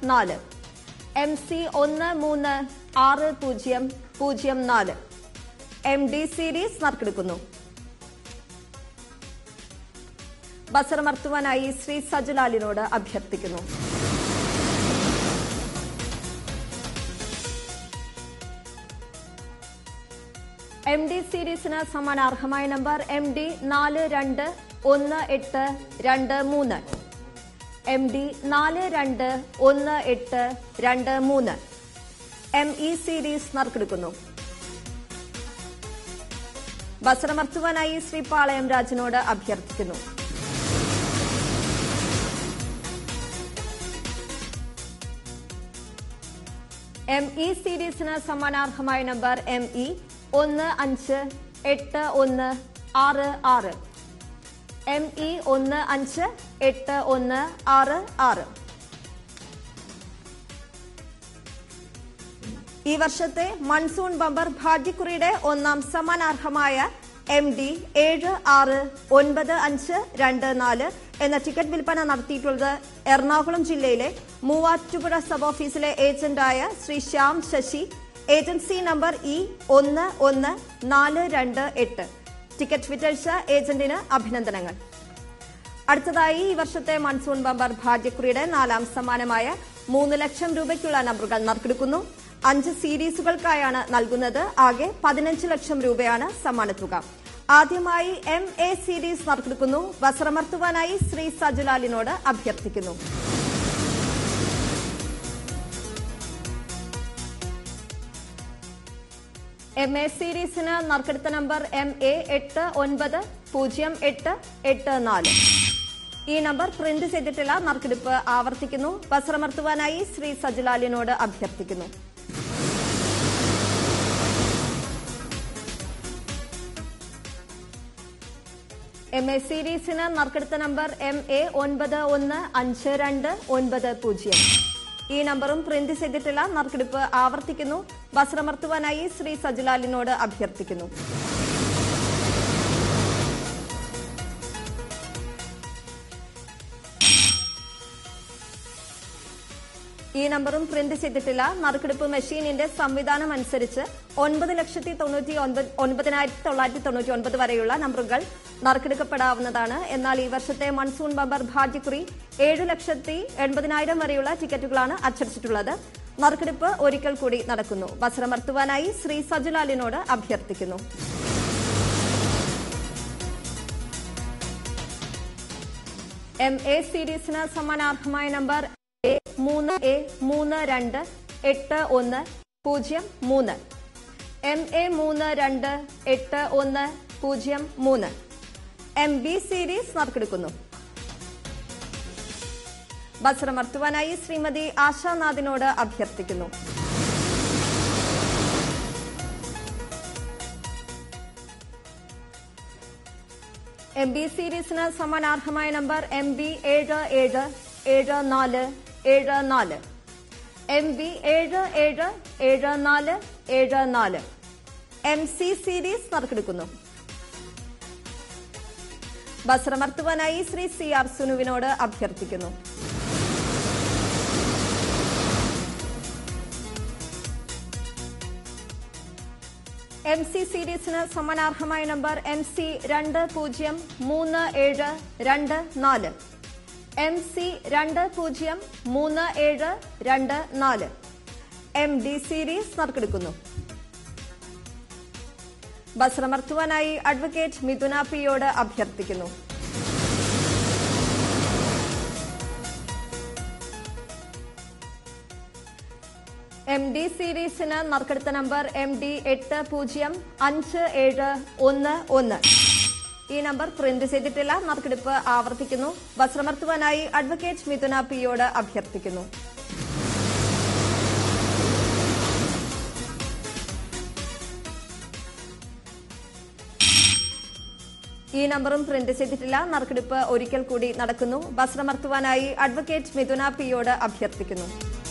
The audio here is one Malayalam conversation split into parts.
നാല് എം സി ഒന്ന് മൂന്ന് ആറ് പൂജ്യം പൂജ്യം നാല് എം ഡി സീരീസ് നറുക്കെടുക്കുന്നു ബസറമർത്തുവാനായി ശ്രീ സജുലാലിനോട് അഭ്യർത്ഥിക്കുന്നു എം ഡി സീരീസിന് സമാനാർഹമായ നമ്പർ എം ഡി നാല് രണ്ട് ഒന്ന് എട്ട് രണ്ട് മൂന്ന് എം ഡി നാല് രണ്ട് ഒന്ന് എട്ട് രണ്ട് മൂന്ന് എം ഇ സീരീസ് നറുക്കെടുക്കുന്നു ബസറമർത്തുവാനായി ശ്രീ പാളയം രാജനോട് അഭ്യർത്ഥിക്കുന്നു എം ഇ സീരീസിന് സമാനാർഹമായ നമ്പർ എം ഇ ഒന്ന് അഞ്ച് എട്ട് ഒന്ന് ആറ് ആറ് എം ഇ ഒന്ന് അഞ്ച് എട്ട് ഒന്ന് ആറ് ആറ് ഈ വർഷത്തെ മൺസൂൺ ബമ്പർ ഭാഗ്യക്കുറിയുടെ ഒന്നാം സമ്മാനാർഹമായ എം ഡി ഏഴ് ആറ് ഒൻപത് അഞ്ച് രണ്ട് നാല് എന്ന ടിക്കറ്റ് വിൽപ്പന നടത്തിയിട്ടുള്ളത് എറണാകുളം ജില്ലയിലെ മൂവാറ്റുപുഴ സബ് ഓഫീസിലെ ഏജന്റായ Shri Shyam Sasi agency number E ഒന്ന് ഒന്ന് നാല് രണ്ട് എട്ട് ടിക്കറ്റ് വിറ്റഴിച്ച ഏജന്റിന് അഭിനന്ദനങ്ങൾ അടുത്തതായി ഈ വർഷത്തെ മൺസൂൺ ബമ്പർ ഭാഗ്യക്കുറിയുടെ നാലാം സമ്മാനമായ മൂന്ന് ലക്ഷം രൂപയ്ക്കുള്ള നമ്പറുകൾ നറുക്കെടുക്കുന്നു അഞ്ച് സീരീസുകൾക്കായാണ് നൽകുന്നത് ആകെ പതിനഞ്ച് ലക്ഷം രൂപയാണ് സമ്മാനത്തുക ആദ്യമായി എം എ സീരീസ് നറുക്കെടുക്കുന്നു വസ്ത്രമർത്തുവാനായി ശ്രീ സജുലാലിനോട് അഭ്യർത്ഥിക്കുന്നു എം എ സീരീസിന് നറുക്കെടുത്ത നമ്പർ എം എ എട്ട് ഒൻപത് പൂജ്യം എട്ട് എട്ട് നാല് ഈ നമ്പർ പ്രിന്റ് ചെയ്തിട്ടില്ല നറുക്കെടുപ്പ് ആവർത്തിക്കുന്നു വസ്ത്രമർത്തുവാനായി ശ്രീ സജുലാലിനോട് അഭ്യർത്ഥിക്കുന്നു എം എ സീരീസിന് നറുക്കെടുത്ത നമ്പർ എം എ ഒൻപത് ഒന്ന് അഞ്ച് രണ്ട് ഒൻപത് പൂജ്യം ഈ നമ്പറും പ്രിന്റ് ചെയ്തിട്ടില്ല നറുക്കെടുപ്പ് ആവർത്തിക്കുന്നു വസ്ത്രമർത്തുവാനായി ശ്രീ സജുലാലിനോട് അഭ്യർത്ഥിക്കുന്നു ഈ നമ്പറും പ്രിന്റ് ചെയ്തിട്ടില്ല നറുക്കെടുപ്പ് മെഷീനിന്റെ സംവിധാനം അനുസരിച്ച് ഒൻപത് ലക്ഷത്തി തൊണ്ണൂറ്റി ഒൻപത് ഒൻപതിനായിരത്തി തൊള്ളായിരത്തി തൊണ്ണൂറ്റി ഒൻപത് വരെയുള്ള നമ്പറുകൾ നറുക്കെടുക്കപ്പെടാവുന്നതാണ് എന്നാൽ ഈ വർഷത്തെ മൺസൂൺ ബമ്പർ ഭാഗ്യക്കുറി ഏഴ് ലക്ഷത്തി എൺപതിനായിരം വരെയുള്ള ടിക്കറ്റുകളാണ് അച്ചടിച്ചിട്ടുള്ളത് നറുക്കെടുപ്പ് ഒരിക്കൽ കൂടി നടക്കുന്നു വസ്ത്രമർത്തുവാനായി ശ്രീ സജുലാലിനോട് അഭ്യർത്ഥിക്കുന്നു എം എ സീരീസിന് സമ്മാനാർഹമായ നമ്പർ എ മൂന്ന് എ മൂന്ന് രണ്ട് എട്ട് ഒന്ന് പൂജ്യം മൂന്ന് എം എ മൂന്ന് രണ്ട് എട്ട് ഒന്ന് പൂജ്യം മൂന്ന് എം ബി സീരീസ് നറുക്കെടുക്കുന്നു വസ്ത്രമർത്തുവാനായി ശ്രീമതി ആശാനാഥിനോട് അഭ്യർത്ഥിക്കുന്നു എം ബി സീരീസിന് സമ്മാനാർഹമായ നമ്പർ എം ബി ഏഴ് ഏഴ് ഏഴ് നാല് ഏഴ് നാല് എം ബി ഏഴ് ഏഴ് ഏഴ് നാല് ഏഴ് നാല് എം സി സീരീസ് നറുക്കെടുക്കുന്നു വസ്ത്രമർത്തുവാനായി ശ്രീ സി ആർ സുനുവിനോട് അഭ്യർത്ഥിക്കുന്നു എം സി സീരീസിന് സമ്മാനാർഹമായ നമ്പർ എം സി രണ്ട് പൂജ്യം മൂന്ന് ഏഴ് രണ്ട് നാല് എം സി രണ്ട് പൂജ്യം മൂന്ന് ഏഴ് രണ്ട് നാല് എം ഡി സീരീസ് നറുക്കെടുക്കുന്നു വസ്ത്രമർത്തുവാനായി അഡ്വക്കേറ്റ് മിഥുന പിയോട് അഭ്യർത്ഥിക്കുന്നു എം ഡി സീരീസിന് നറുക്കെടുത്ത നമ്പർ എം ഡി എട്ട് പൂജ്യം അഞ്ച് ഏഴ് ഒന്ന് ഒന്ന് ഈ നമ്പർ പ്രിന്റ് ചെയ്തിട്ടില്ല നറുക്കെടുപ്പ് ആവർത്തിക്കുന്നു വസ്ത്രമർത്തുവാനായി അഡ്വക്കേറ്റ് മിഥുന പിയോട് അഭ്യർത്ഥിക്കുന്നു ഈ നമ്പറും പ്രിന്റ് ചെയ്തിട്ടില്ല നറുക്കെടുപ്പ് ഒരിക്കൽ കൂടി നടക്കുന്നു വസ്ത്രമർത്തുവാനായി അഡ്വക്കേറ്റ് മിഥുന പിയോട് അഭ്യർത്ഥിക്കുന്നു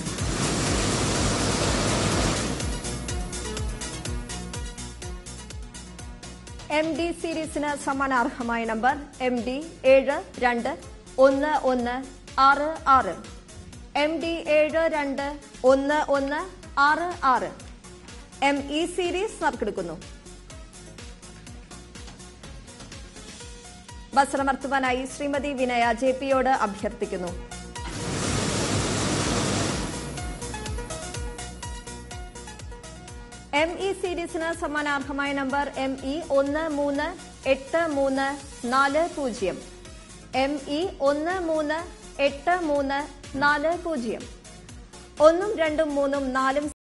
എം ഡി സീരീസിന് സമ്മാനാർഹമായ നമ്പർ എം ഡി ഏഴ് രണ്ട് ഒന്ന് ഒന്ന് ആറ് ആറ് എം ഡി ഏഴ് രണ്ട് ഒന്ന് ഒന്ന് ആറ് ആറ് എം ഇ സീരീസ് നറുക്കെടുക്കുന്നു വസ്ത്രമർത്തുവാനായി ശ്രീമതി വിനയ ജെ പിയോട് അഭ്യർത്ഥിക്കുന്നു എം ഇ സീരീസിന് സമ്മാനാർഹമായ നമ്പർ എം ഇ ഒന്ന് മൂന്ന് എട്ട് മൂന്ന് നാല് പൂജ്യം എം ഇ ഒന്ന് മൂന്ന് എട്ട് മൂന്ന് നാല് പൂജ്യം ഒന്നും രണ്ടും മൂന്നും നാലും